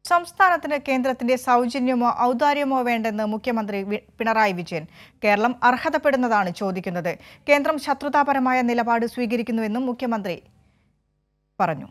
സംസ്ഥാനത്തിന് കേന്ദ്രത്തിന്റെ സൗജന്യമോ ഔദാര്യമോ വേണ്ടെന്ന് മുഖ്യമന്ത്രി വി- പിണറായി വിജയൻ കേരളം അർഹതപ്പെടുന്നതാണ് ചോദിക്കുന്നത് കേന്ദ്രം ശത്രുതാപരമായ നിലപാട് സ്വീകരിക്കുന്നുവെന്നും മുഖ്യമന്ത്രി പറഞ്ഞു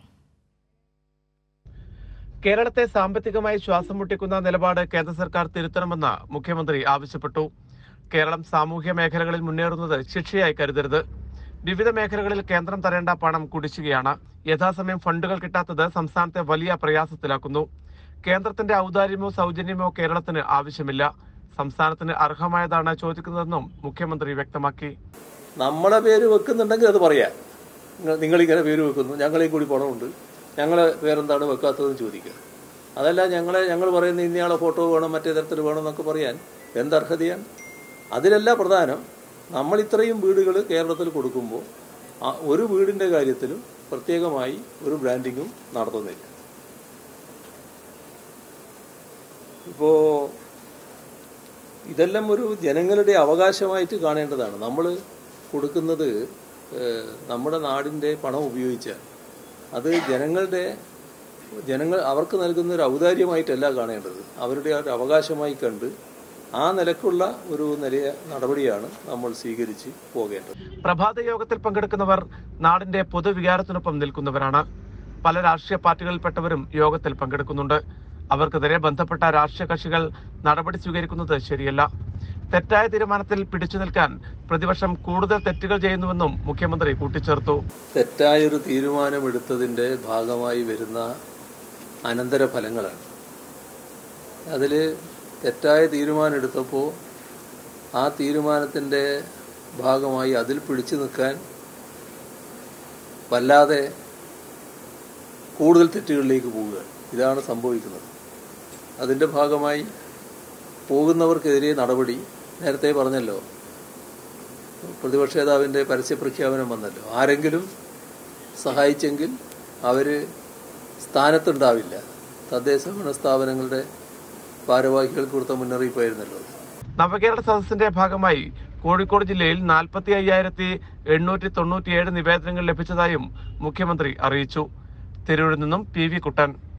കേരളത്തെ സാമ്പത്തികമായി ശ്വാസം മുട്ടിക്കുന്ന നിലപാട് കേന്ദ്ര സർക്കാർ തിരുത്തണമെന്ന് മുഖ്യമന്ത്രി ആവശ്യപ്പെട്ടു കേരളം സാമൂഹ്യ മേഖലകളിൽ മുന്നേറുന്നത് ശിക്ഷയായി കരുതരുത് വിവിധ മേഖലകളിൽ കേന്ദ്രം തരേണ്ട പണം കുടിശ്ശികയാണ് യഥാസമയം ഫണ്ടുകൾ കിട്ടാത്തത് സംസ്ഥാനത്തെ വലിയ പ്രയാസത്തിലാക്കുന്നു കേന്ദ്രത്തിന്റെ ഔദാര്യമോ സൗജന്യമോ കേരളത്തിന് ആവശ്യമില്ല സംസ്ഥാനത്തിന് അർഹമായതാണ് ചോദിക്കുന്നതെന്നും മുഖ്യമന്ത്രി വ്യക്തമാക്കി നമ്മളെ പേര് വെക്കുന്നുണ്ടെങ്കിൽ അത് പറയാം നിങ്ങൾ- നിങ്ങളിങ്ങനെ പേര് വെക്കുന്നു ഞങ്ങളെയും കൂടി പണമുണ്ട് ഞങ്ങളെ പേരെന്താണ് വെക്കാത്തതെന്ന് ചോദിക്കുക അതല്ല ഞങ്ങളെ ഞങ്ങൾ പറയുന്ന ഇന്നയാളെ ഫോട്ടോ വേണം മറ്റേ തരത്തിൽ വേണം എന്നൊക്കെ പറയാൻ എന്തർഹതയാണ് അതിലല്ല പ്രധാനം നമ്മൾ ഇത്രയും വീടുകൾ കേരളത്തിൽ കൊടുക്കുമ്പോൾ ആ ഒരു വീടിൻ്റെ കാര്യത്തിലും പ്രത്യേകമായി ഒരു ബ്രാൻഡിങ്ങും നടത്തുന്നില്ല ഇപ്പോൾ ഇതെല്ലാം ഒരു ജനങ്ങളുടെ അവകാശമായിട്ട് കാണേണ്ടതാണ് നമ്മൾ കൊടുക്കുന്നത് ഏഹ്, നമ്മുടെ നാടിൻ്റെ പണം ഉപയോഗിച്ചാണ് അത് ജനങ്ങളുടെ ജനങ്ങൾ അവർക്ക് നൽകുന്ന ഒരു ഔദാര്യമായിട്ടല്ല കാണേണ്ടത് അവരുടെ ആ ഒരു അവകാശമായി കണ്ട് ആ നിലക്കുള്ള ഒരു നിലയ നടപടിയാണ് നമ്മൾ സ്വീകരിച്ച് പോകേണ്ടത് പ്രഭാത യോഗത്തിൽ പങ്കെടുക്കുന്നവർ നാടിന്റെ പൊതുവികാരത്തിനൊപ്പം നിൽക്കുന്നവരാണ് പല രാഷ്ട്രീയ പാർട്ടികളിൽപ്പെട്ടവരും യോഗത്തിൽ പങ്കെടുക്കുന്നുണ്ട് അവർക്കെതിരെ ബന്ധപ്പെട്ട രാഷ്ട്രീയ കക്ഷികൾ നടപടി സ്വീകരിക്കുന്നത് ശരിയല്ല തെറ്റായ തീരുമാനത്തിൽ പിടിച്ചു നിൽക്കാൻ പ്രതിപക്ഷം കൂടുതൽ തെറ്റുകൾ ചെയ്യുന്നുവെന്നും മുഖ്യമന്ത്രി കൂട്ടിച്ചേർത്തു തെറ്റായൊരു തീരുമാനമെടുത്തതിൻ്റെ ഭാഗമായി വരുന്ന അനന്തരഫലങ്ങളാണ് അതിൽ തെറ്റായ തീരുമാനം എടുത്തപ്പോൾ ആ തീരുമാനത്തിൻ്റെ ഭാഗമായി അതിൽ പിടിച്ചു നിൽക്കാൻ വല്ലാതെ കൂടുതൽ തെറ്റുകളിലേക്ക് പോവുക ഇതാണ് സംഭവിക്കുന്നത് അതിൻ്റെ ഭാഗമായി പോകുന്നവർക്കെതിരെ നടപടി നേരത്തെ പറഞ്ഞല്ലോ പ്രതിപക്ഷ നേതാവിൻ്റെ പരസ്യ പ്രഖ്യാപനം വന്നല്ലോ ആരെങ്കിലും സഹായിച്ചെങ്കിൽ അവർ സ്ഥാനത്തുണ്ടാവില്ല തദ്ദേശ ഭരണ സ്ഥാപനങ്ങളുടെ ഭാരവാഹികൾക്ക് കൊടുത്ത മുന്നറിയിപ്പായിരുന്നല്ലോ അത്. നവകേരള സദസ്സിന്റെ ഭാഗമായി കോഴിക്കോട് ജില്ലയിൽ നാൽപ്പത്തി അയ്യായിരത്തി എണ്ണൂറ്റി തൊണ്ണൂറ്റിയേഴ് നിവേദനങ്ങൾ ലഭിച്ചതായും മുഖ്യമന്ത്രി അറിയിച്ചു തിരൂരിൽ നിന്നും പി വി കുട്ടൻ